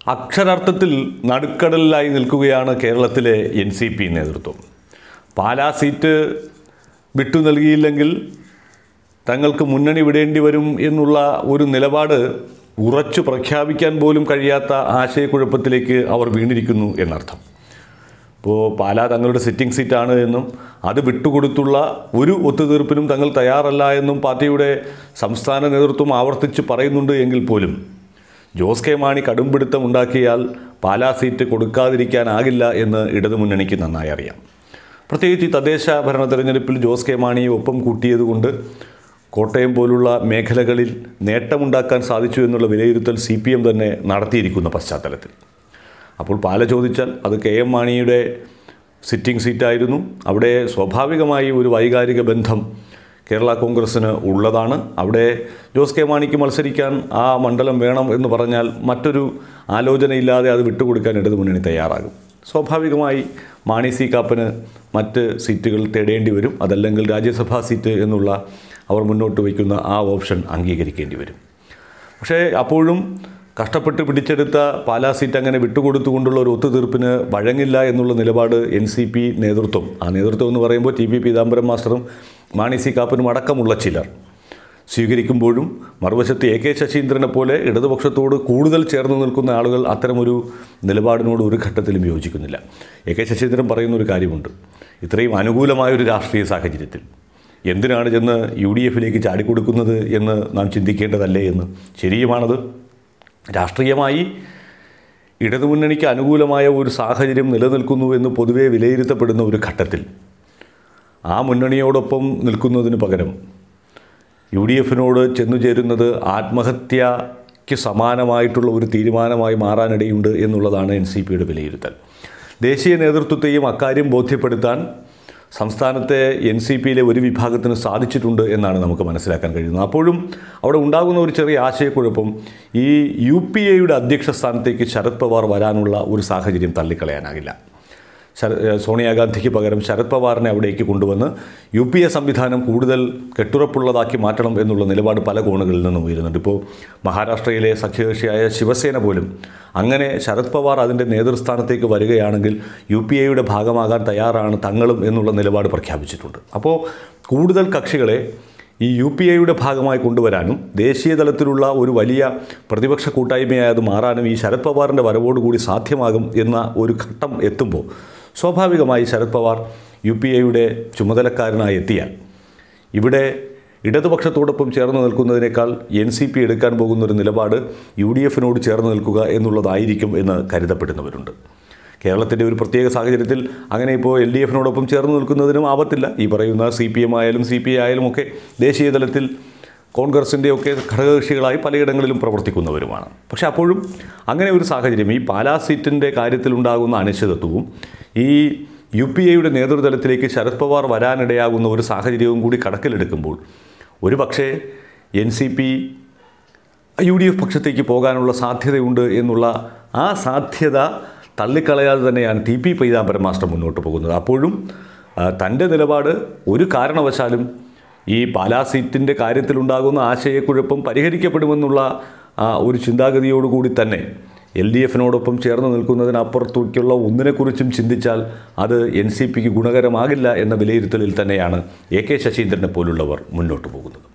അക്ഷരാർത്ഥത്തിൽ നടുക്കടലിലായി നിൽക്കുകയാണ് കേരളത്തിലെ എൻ സി പി നേതൃത്വം പാലാ സീറ്റ് വിട്ടു നൽകിയില്ലെങ്കിൽ തങ്ങൾക്ക് മുന്നണി വിടേണ്ടി വരും എന്നുള്ള ഒരു നിലപാട് ഉറച്ചു പ്രഖ്യാപിക്കാൻ പോലും കഴിയാത്ത ആശയക്കുഴപ്പത്തിലേക്ക് അവർ വീണിരിക്കുന്നു എന്നർത്ഥം ഇപ്പോൾ പാലാ തങ്ങളുടെ സിറ്റിംഗ് സീറ്റാണ് എന്നും അത് വിട്ടുകൊടുത്തുള്ള ഒരു ഒത്തുതീർപ്പിനും തങ്ങൾ തയ്യാറല്ല എന്നും പാർട്ടിയുടെ സംസ്ഥാന നേതൃത്വം ആവർത്തിച്ച് പറയുന്നുണ്ട് എങ്കിൽ പോലും ജോസ് കെ മാണി കടുംപിടുത്തം ഉണ്ടാക്കിയാൽ പാലാ സീറ്റ് കൊടുക്കാതിരിക്കാനാകില്ല എന്ന് ഇടതുമുന്നണിക്ക് നന്നായി അറിയാം പ്രത്യേകിച്ച് ഈ തദ്ദേശ ഭരണ തെരഞ്ഞെടുപ്പിൽ ജോസ് കെ മാണിയെ ഒപ്പം കൂട്ടിയതുകൊണ്ട് കോട്ടയം പോലുള്ള മേഖലകളിൽ നേട്ടമുണ്ടാക്കാൻ സാധിച്ചു എന്നുള്ള വിലയിരുത്തൽ സി പി എം തന്നെ നടത്തിയിരിക്കുന്ന പശ്ചാത്തലത്തിൽ അപ്പോൾ പാല ചോദിച്ചാൽ അത് കെ എം മാണിയുടെ സിറ്റിംഗ് സീറ്റായിരുന്നു അവിടെ സ്വാഭാവികമായി ഒരു വൈകാരിക ബന്ധം കേരള കോൺഗ്രസ്സിന് ഉള്ളതാണ് അവിടെ ജോസ് കെ മാണിക്ക് മത്സരിക്കാൻ ആ മണ്ഡലം വേണം എന്ന് പറഞ്ഞാൽ മറ്റൊരു ആലോചനയില്ലാതെ അത് വിട്ടുകൊടുക്കാൻ ഇടതുമുന്നണി തയ്യാറാകും സ്വാഭാവികമായി മാണി സി കാപ്പന് മറ്റ് സീറ്റുകൾ തേടേണ്ടി വരും അതല്ലെങ്കിൽ രാജ്യസഭാ സീറ്റ് എന്നുള്ള അവർ മുന്നോട്ട് വയ്ക്കുന്ന ആ ഓപ്ഷൻ അംഗീകരിക്കേണ്ടി വരും പക്ഷേ അപ്പോഴും കഷ്ടപ്പെട്ട് പിടിച്ചെടുത്ത പാലാ സീറ്റ് അങ്ങനെ വിട്ടുകൊടുത്തുകൊണ്ടുള്ള ഒരു ഒത്തുതീർപ്പിന് വഴങ്ങില്ല എന്നുള്ള നിലപാട് എൻ സി പി നേതൃത്വം ആ നേതൃത്വം എന്ന് പറയുമ്പോൾ ടി പി പീതാംബരം മാസ്റ്ററും മാണി സി കാപ്പനും അടക്കമുള്ള ചിലർ സ്വീകരിക്കുമ്പോഴും മറുവശത്ത് എ കെ ശശീന്ദ്രനെ പോലെ ഇടതുപക്ഷത്തോട് കൂടുതൽ ചേർന്ന് നിൽക്കുന്ന ആളുകൾ അത്തരമൊരു നിലപാടിനോട് ഒരു ഘട്ടത്തിലും യോജിക്കുന്നില്ല എ കെ ശശീന്ദ്രൻ പറയുന്ന ഒരു കാര്യമുണ്ട് ഇത്രയും അനുകൂലമായൊരു രാഷ്ട്രീയ സാഹചര്യത്തിൽ എന്തിനാണ് ചെന്ന് യു ഡി എഫിലേക്ക് ചാടിക്കൊടുക്കുന്നത് എന്ന് നാം ചിന്തിക്കേണ്ടതല്ലേ എന്ന് ശരിയുമാണത് രാഷ്ട്രീയമായി ഇടതുമുന്നണിക്ക് അനുകൂലമായ ഒരു സാഹചര്യം നിലനിൽക്കുന്നു എന്ന് പൊതുവെ വിലയിരുത്തപ്പെടുന്ന ഒരു ഘട്ടത്തിൽ ആ മുന്നണിയോടൊപ്പം നിൽക്കുന്നതിന് പകരം യു ഡി എഫിനോട് ചെന്നു ചേരുന്നത് ആത്മഹത്യയ്ക്ക് സമാനമായിട്ടുള്ള ഒരു തീരുമാനമായി മാറാനിടയുണ്ട് എന്നുള്ളതാണ് എൻ സി പിയുടെ വിലയിരുത്തൽ ദേശീയ നേതൃത്വത്തെയും അക്കാര്യം ബോധ്യപ്പെടുത്താൻ സംസ്ഥാനത്തെ എൻ സി പിയിലെ ഒരു വിഭാഗത്തിന് സാധിച്ചിട്ടുണ്ട് എന്നാണ് നമുക്ക് മനസ്സിലാക്കാൻ കഴിയുന്നത് അപ്പോഴും അവിടെ ഉണ്ടാകുന്ന ഒരു ചെറിയ ആശയക്കുഴപ്പം ഈ യു പി എയുടെ അധ്യക്ഷ സ്ഥാനത്തേക്ക് ശരത് പവാർ വരാനുള്ള ഒരു സാഹചര്യം തള്ളിക്കളയാനാകില്ല ശര സോണിയാഗാന്ധിക്ക് പകരം ശരത് പവാറിനെ അവിടേക്ക് കൊണ്ടുവന്ന് യു പി എ സംവിധാനം കൂടുതൽ കെട്ടുറപ്പുള്ളതാക്കി മാറ്റണം എന്നുള്ള നിലപാട് പല കോണുകളിൽ നിന്നും ഉയരുന്നുണ്ട് ഇപ്പോൾ മഹാരാഷ്ട്രയിലെ സഖ്യകക്ഷിയായ ശിവസേന പോലും അങ്ങനെ ശരത് പവാർ അതിൻ്റെ നേതൃസ്ഥാനത്തേക്ക് വരികയാണെങ്കിൽ യു പി എയുടെ ഭാഗമാകാൻ തയ്യാറാണ് തങ്ങളും എന്നുള്ള നിലപാട് പ്രഖ്യാപിച്ചിട്ടുണ്ട് അപ്പോൾ കൂടുതൽ കക്ഷികളെ ഈ യു പി എയുടെ ഭാഗമായി കൊണ്ടുവരാനും ദേശീയ തലത്തിലുള്ള ഒരു വലിയ പ്രതിപക്ഷ കൂട്ടായ്മയായി അത് മാറാനും ഈ ശരത് പവാറിൻ്റെ വരവോടുകൂടി സാധ്യമാകും എന്ന ഒരു ഘട്ടം എത്തുമ്പോൾ സ്വാഭാവികമായി ശരത് പവാർ യു പി എയുടെ ചുമതലക്കാരനായി എത്തിയാൽ ഇവിടെ ഇടതുപക്ഷത്തോടൊപ്പം ചേർന്ന് നിൽക്കുന്നതിനേക്കാൾ എൻ സി പി എടുക്കാൻ പോകുന്ന ഒരു നിലപാട് യു ഡി എഫിനോട് ചേർന്ന് നിൽക്കുക എന്നുള്ളതായിരിക്കും എന്ന് കരുതപ്പെടുന്നവരുണ്ട് കേരളത്തിൻ്റെ ഒരു പ്രത്യേക സാഹചര്യത്തിൽ അങ്ങനെ ഇപ്പോൾ എൽ ഡി എഫിനോടൊപ്പം ചേർന്ന് നിൽക്കുന്നതിനും ആപത്തില്ല ഈ പറയുന്ന സി പി എം ആയാലും സി പി ഐ ആയാലും ഒക്കെ ദേശീയ തലത്തിൽ കോൺഗ്രസിൻ്റെ ഒക്കെ ഘടകകക്ഷികളായി പലയിടങ്ങളിലും പ്രവർത്തിക്കുന്നവരുമാണ് പക്ഷേ അപ്പോഴും അങ്ങനെ ഒരു സാഹചര്യം ഈ പാലാ സീറ്റിൻ്റെ കാര്യത്തിലുണ്ടാകുന്ന അനിശ്ചിതത്വവും ഈ യു പി എയുടെ നേതൃതലത്തിലേക്ക് ശരത് പവാർ വരാനിടയാകുന്ന ഒരു സാഹചര്യവും കൂടി കണക്കിലെടുക്കുമ്പോൾ ഒരു പക്ഷേ N C P U D F പക്ഷത്തേക്ക് പോകാനുള്ള സാധ്യതയുണ്ട് എന്നുള്ള ആ സാധ്യത തള്ളിക്കളയാതെ തന്നെയാണ് ടി പി പൈതാംബരം മാസ്റ്റർ മുന്നോട്ട് പോകുന്നത് അപ്പോഴും ആ, തൻ്റെ നിലപാട് ഒരു കാരണവശാലും ഈ പാലാ സീറ്റിൻ്റെ കാര്യത്തിലുണ്ടാകുന്ന ആശയക്കുഴപ്പം പരിഹരിക്കപ്പെടുമെന്നുള്ള ആ, ഒരു ചിന്താഗതിയോടുകൂടി തന്നെ എൽ ഡി എഫിനോടൊപ്പം ചേർന്ന് നിൽക്കുന്നതിനപ്പുറത്തേക്കുള്ള ഒന്നിനെക്കുറിച്ചും ചിന്തിച്ചാൽ അത് എൻ സി പിക്ക് ഗുണകരമാകില്ല എന്ന വിലയിരുത്തലിൽ തന്നെയാണ് എ കെ ശശീന്ദ്രനെ പോലുള്ളവർ മുന്നോട്ട് പോകുന്നത്